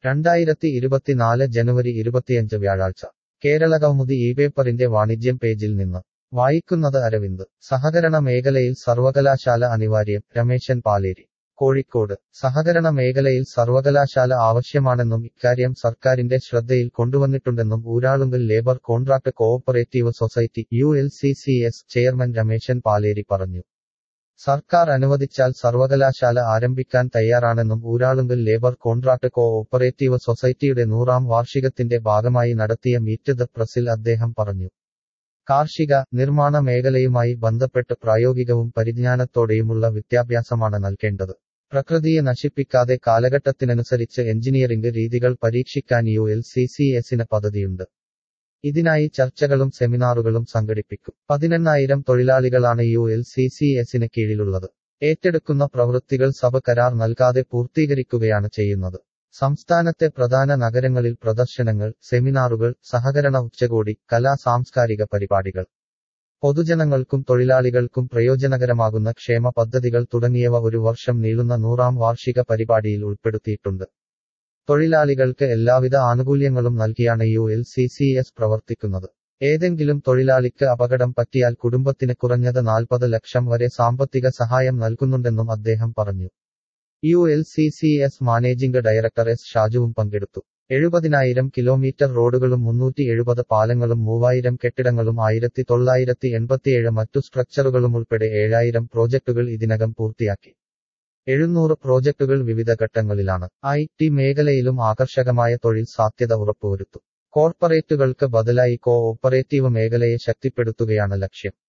രണ്ടായിരത്തി ഇരുപത്തിനാല് ജനുവരി ഇരുപത്തിയഞ്ച് വ്യാഴാഴ്ച കേരളകൗമുദി ഈ പേപ്പറിന്റെ വാണിജ്യം പേജിൽ നിന്ന് വായിക്കുന്നത് അരവിന്ദ് സഹകരണ മേഖലയിൽ സർവകലാശാല അനിവാര്യം രമേശൻ പാലേരി കോഴിക്കോട് സഹകരണ മേഖലയിൽ സർവകലാശാല ആവശ്യമാണെന്നും ഇക്കാര്യം സർക്കാരിന്റെ ശ്രദ്ധയിൽ കൊണ്ടുവന്നിട്ടുണ്ടെന്നും Uralungal labour contract cooperative society U L C C S chairman Ramesan Paleri പറഞ്ഞു സർക്കാർ അനുവദിച്ചാൽ സർവകലാശാല ആരംഭിക്കാൻ തയ്യാറാണെന്നും Uralungal labour contract cooperative സൊസൈറ്റിയുടെ നൂറാം വാർഷികത്തിന്റെ ഭാഗമായി നടത്തിയ മീറ്റ് ദ പ്രസിൽ അദ്ദേഹം പറഞ്ഞു കാർഷിക നിർമ്മാണ മേഖലയുമായി ബന്ധപ്പെട്ട് പ്രായോഗികവും പരിജ്ഞാനത്തോടെയുമുള്ള വിദ്യാഭ്യാസമാണ് നൽകേണ്ടത് പ്രകൃതിയെ നശിപ്പിക്കാതെ കാലഘട്ടത്തിനനുസരിച്ച് എഞ്ചിനീയറിംഗ് രീതികൾ പരീക്ഷിക്കാൻ യു എൽ സി സി എസിന് പദ്ധതിയുണ്ട് ഇതിനായി ചർച്ചകളും സെമിനാറുകളും സംഘടിപ്പിക്കും പതിനെണ്ണായിരം തൊഴിലാളികളാണ് യു എൽ സി സി എസിന് കീഴിലുള്ളത് ഏറ്റെടുക്കുന്ന പ്രവൃത്തികൾ സഭ കരാർ നൽകാതെ പൂർത്തീകരിക്കുകയാണ് ചെയ്യുന്നത് സംസ്ഥാനത്തെ പ്രധാന നഗരങ്ങളിൽ പ്രദർശനങ്ങൾ സെമിനാറുകൾ സഹകരണ ഉച്ചകോടി കലാ സാംസ്കാരിക പരിപാടികൾ പൊതുജനങ്ങൾക്കും തൊഴിലാളികൾക്കും പ്രയോജനകരമാകുന്ന ക്ഷേമ പദ്ധതികൾ തുടങ്ങിയവ ഒരു വർഷം നീളുന്ന നൂറാം വാർഷിക പരിപാടിയിൽ ഉൾപ്പെടുത്തിയിട്ടുണ്ട് തൊഴിലാളികൾക്ക് എല്ലാവിധ ആനുകൂല്യങ്ങളും നൽകിയാണ് U L C C S പ്രവർത്തിക്കുന്നത് ഏതെങ്കിലും തൊഴിലാളിക്ക് അപകടം പറ്റിയാൽ കുടുംബത്തിന് കുറഞ്ഞത് നാൽപ്പത് ലക്ഷം വരെ സാമ്പത്തിക സഹായം നൽകുന്നുണ്ടെന്നും അദ്ദേഹം പറഞ്ഞു U L C C S managing director S ഷാജുവും പങ്കെടുത്തു എഴുപതിനായിരം കിലോമീറ്റർ റോഡുകളും മുന്നൂറ്റി എഴുപത് പാലങ്ങളും മൂവായിരം കെട്ടിടങ്ങളും ആയിരത്തി തൊള്ളായിരത്തി എൺപത്തിയേഴ് മറ്റു സ്ട്രക്ചറുകളും ഉൾപ്പെടെ ഏഴായിരം പ്രോജക്ടുകൾ ഇതിനകം പൂർത്തിയാക്കി എഴുന്നൂറ് പ്രോജക്ടുകൾ വിവിധ ഘട്ടങ്ങളിലാണ് ഐ ടി മേഖലയിലും ആകർഷകമായ തൊഴിൽ സാധ്യത ഉറപ്പുവരുത്തും കോർപ്പറേറ്റുകൾക്ക് ബദലായി കോ ഓപ്പറേറ്റീവ് മേഖലയെ ശക്തിപ്പെടുത്തുകയാണ് ലക്ഷ്യം